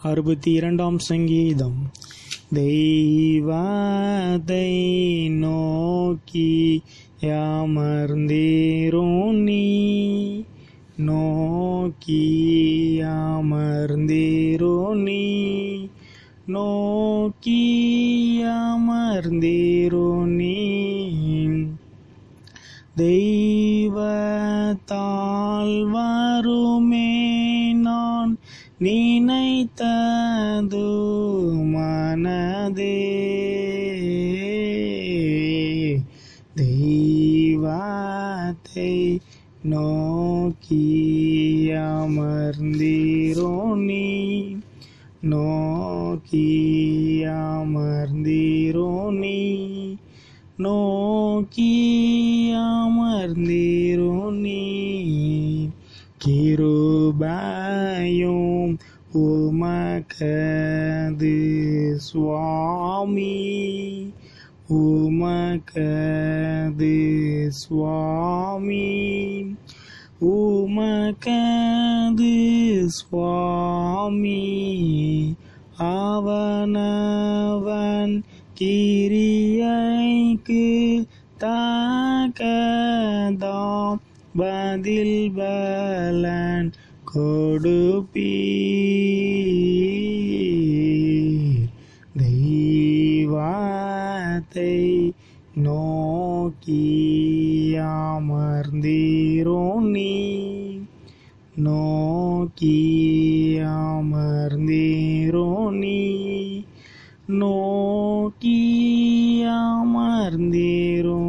அறுபத்தி இரண்டாம் சங்கீதம் தெய்வத்தை நோக்கி அமர்ந்தீரோ நீ நோக்கி அமர்ந்தீரோ நீ நோக்கி அமர்ந்தீரோ நீ தெய்வத்தால் வருமே நான் நினைத்தது மனதே தெய்வத்தை நோக்கி அமர்ந்தீரோ நீ நோக்கி அமர்ந்தீரோ நீ நோக்கி அமர்ந்தீரோ நீ கிருபையும் உமக்கது சுவாமி உமக்கது சுவாமி உமக்கது சுவாமி அவனவன் கிரியைக்கு தாக்கதாம் பதில் பலன் கொடுப்பீர் தெய்வத்தை நோக்கி அமர்ந்தீரோ நீ நோக்கி அமர்ந்தீரோ நீ நோக்கி அமர்ந்தீரோ